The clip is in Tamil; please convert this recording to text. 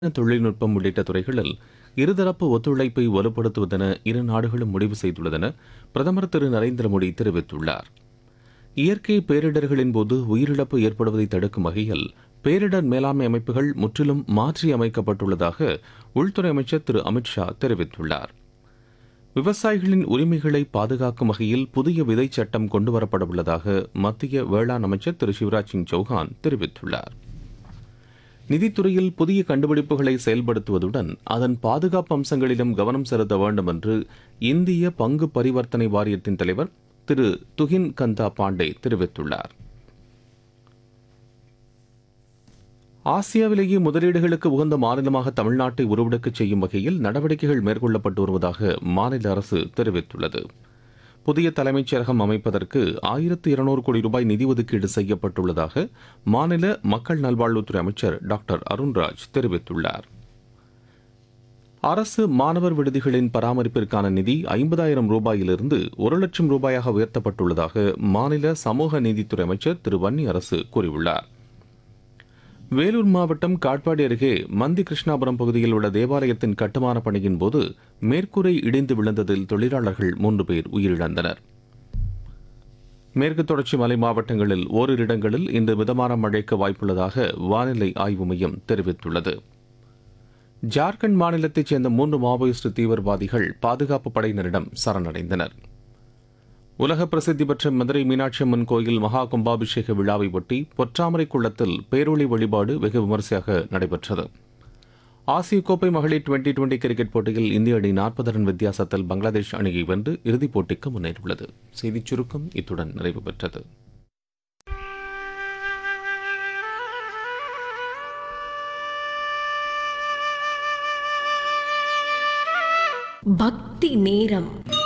தொழில்நுட்பம் உள்ளிட்ட துறைகளில் இருதரப்பு ஒத்துழைப்பை வலுப்படுத்துவதென இரு நாடுகளும் முடிவு செய்துள்ளதென பிரதமர் திரு நரேந்திர மோடி தெரிவித்துள்ளார் இயற்கை பேரிடர்களின் போது உயிரிழப்பு ஏற்படுவதை தடுக்கும் வகையில் பேரிடர் மேலாண்மை அமைப்புகள் முற்றிலும் மாற்றி அமைக்கப்பட்டுள்ளதாக உள்துறை அமைச்சர் திரு அமித்ஷா தெரிவித்துள்ளார் விவசாயிகளின் உரிமைகளை பாதுகாக்கும் வகையில் புதிய விதை சட்டம் கொண்டுவரப்பட உள்ளதாக மத்திய வேளாண் அமைச்சர் திரு சிவராஜ் சிங் சௌஹான் தெரிவித்துள்ளார் நிதித்துறையில் புதிய கண்டுபிடிப்புகளை செயல்படுத்துவதுடன் அதன் பாதுகாப்பு அம்சங்களிலும் கவனம் செலுத்த வேண்டும் என்று இந்திய பங்கு பரிவர்த்தனை வாரியத்தின் தலைவர் திரு துகின் கந்தா பாண்டே தெரிவித்துள்ளார் ஆசியாவிலேயே முதலீடுகளுக்கு உகந்த மாநிலமாக தமிழ்நாட்டை உருவெடுக்கச் செய்யும் வகையில் நடவடிக்கைகள் மேற்கொள்ளப்பட்டு வருவதாக மாநில அரசு தெரிவித்துள்ளது புதிய தலைமைச் செயலகம் அமைப்பதற்கு ஆயிரத்து இருநூறு கோடி ரூபாய் நிதி ஒதுக்கீடு செய்யப்பட்டுள்ளதாக மாநில மக்கள் நல்வாழ்வுத்துறை அமைச்சர் டாக்டர் அருண்ராஜ் தெரிவித்துள்ளார் அரசு மாணவர் விடுதிகளின் பராமரிப்பிற்கான நிதி ஐம்பதாயிரம் ரூபாயிலிருந்து ஒரு லட்சம் ரூபாயாக உயர்த்தப்பட்டுள்ளதாக மாநில சமூக நீதித்துறை அமைச்சர் திரு வன்னி அரசு கூறியுள்ளார் வேலூர் மாவட்டம் காட்பாடி அருகே மந்தி கிருஷ்ணாபுரம் பகுதியில் உள்ள தேவாலயத்தின் கட்டுமான பணியின் போது மேற்கூரை இடிந்து விழுந்ததில் தொழிலாளர்கள் மூன்று பேர் உயிரிழந்தனர் மேற்கு தொடர்ச்சி மலை மாவட்டங்களில் ஓரிரு இடங்களில் இன்று மிதமான மழைக்கு வாய்ப்புள்ளதாக வானிலை ஆய்வு மையம் தெரிவித்துள்ளது ஜார்க்கண்ட் மாநிலத்தைச் சேர்ந்த மூன்று மாவோயிஸ்ட் தீவிரவாதிகள் பாதுகாப்பு படையினரிடம் சரணடைந்தனர் உலக பிரசித்தி பெற்ற மதுரை மீனாட்சி அம்மன் கோயில் மகா கும்பாபிஷேக விழாவை ஒட்டி பொற்றாமரை குளத்தில் பேரொளி வழிபாடு வெகு விமரிசையாக நடைபெற்றது ஆசிய கோப்பை மகளிர் டுவெண்டி டுவெண்டி கிரிக்கெட் போட்டியில் இந்திய அணி நாற்பது ரன் வித்தியாசத்தில் பங்களாதேஷ் அணியை வென்று இறுதிப் போட்டிக்கு முன்னேறியுள்ளது செய்திச் சுருக்கம் இத்துடன் நிறைவு பெற்றது பக்தி நேரம்